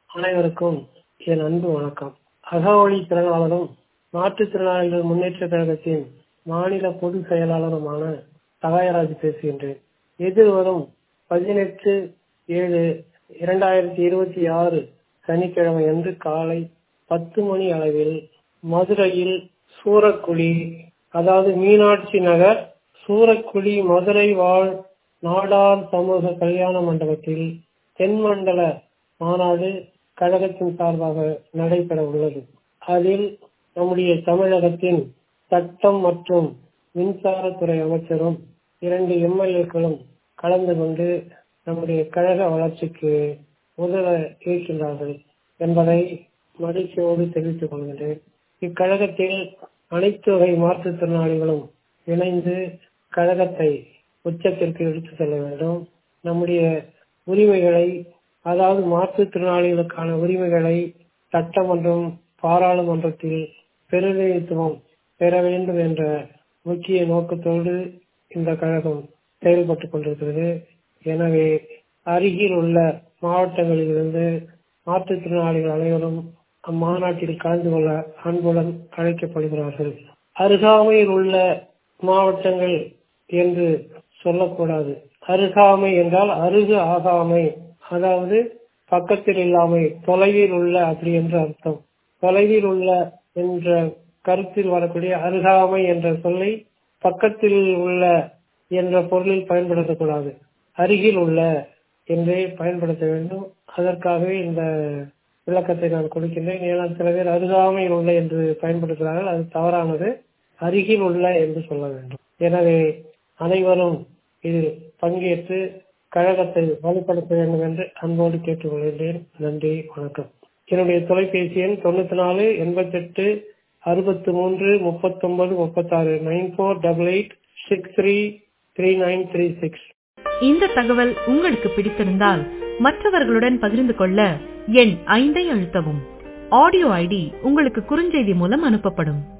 அனைவருக்கும் என் அன்பு வணக்கம் அகவழி திறனாளரும் மாற்றுத்திறனாளிகள் முன்னேற்ற கழகத்தின் மாநில பொதுச் செயலாளருமான சகாயராஜ் பேசுகின்றேன் எதிர்வரும் பதினெட்டு ஏழு இரண்டாயிரத்தி இருபத்தி ஆறு சனிக்கிழமை அன்று காலை பத்து மணி அளவில் மதுரையில் சூரக்குழி அதாவது மீனாட்சி நகர் சூரக்குழி மதுரை வாழ் நாடார் சமூக கல்யாண மண்டபத்தில் தென்மண்டல மாநாடு கழகத்தின் சார்பாக நடைபெற உள்ளது அதில் நம்முடைய தமிழகத்தின் சட்டம் மற்றும் மின்சாரத்துறை அமைச்சரும் இரண்டு எம்எல்ஏக்களும் கலந்து கொண்டு நம்முடைய கழக வளர்ச்சிக்கு உதவ இருக்கின்றார்கள் என்பதை மகிழ்ச்சியோடு தெரிவித்துக் கொள்கின்றேன் இக்கழகத்தில் அனைத்து வகை மாற்றுத்திறனாளிகளும் இணைந்து கழகத்தை உச்சத்திற்கு எடுத்து செல்ல வேண்டும் நம்முடைய உரிமைகளை அதாவது மாற்றுத்திறனாளிகளுக்கான உரிமைகளை சட்டமன்றம் பாராளுமன்றத்தில் பிரதிநிதித்துவம் பெற வேண்டும் என்ற முக்கிய நோக்கத்தோடு இந்த கழகம் செயல்பட்டுக் கொண்டிருக்கிறது எனவே அருகில் உள்ள மாவட்டங்களிலிருந்து மாற்றுத்திறனாளிகள் அனைவரும் அம்மாநாட்டில் கலந்து கொள்ள அன்புடன் அழைக்கப்படுகிறார்கள் அருகாமையில் உள்ள மாவட்டங்கள் என்று சொல்லக்கூடாது அருகாமை என்றால் அருகு ஆகாமை அதாவது பக்கத்தில் இல்லாமை தொலைவில் உள்ள அப்படி என்று அர்த்தம் தொலைவில் உள்ள என்ற கருத்தில் வரக்கூடிய அருகாமை என்ற சொல்லை பக்கத்தில் உள்ள என்ற பொருளில் பயன்படுத்தக்கூடாது அருகில் உள்ள என்றே பயன்படுத்த வேண்டும் அதற்காகவே இந்த விளக்கத்தை நான் கொடுக்கின்றேன் ஏன்னா சில பேர் அருகாமையில் உள்ள என்று பயன்படுத்துகிறார்கள் அது தவறானது அருகில் உள்ள என்று சொல்ல வேண்டும் எனவே அனைவரும் இதில் பங்கேற்று கழகத்தை வலுப்படுத்த வேண்டும் என்று அன்போடு கேட்டுக்கொள்கின்றேன் நன்றி வணக்கம் என்னுடைய தொலைபேசி எண் தொண்ணூத்தி நாலு எண்பத்தி எட்டு அறுபத்தி மூன்று முப்பத்தி ஒன்பது முப்பத்தாறு nine four double eight six three three nine three six இந்த தகவல் உங்களுக்கு பிடித்திருந்தால் மற்றவர்களுடன் பகிர்ந்து கொள்ள எண் ஐந்தை அழுத்தவும் ஆடியோ ஐடி உங்களுக்கு குறுஞ்செய்தி மூலம் அனுப்பப்படும்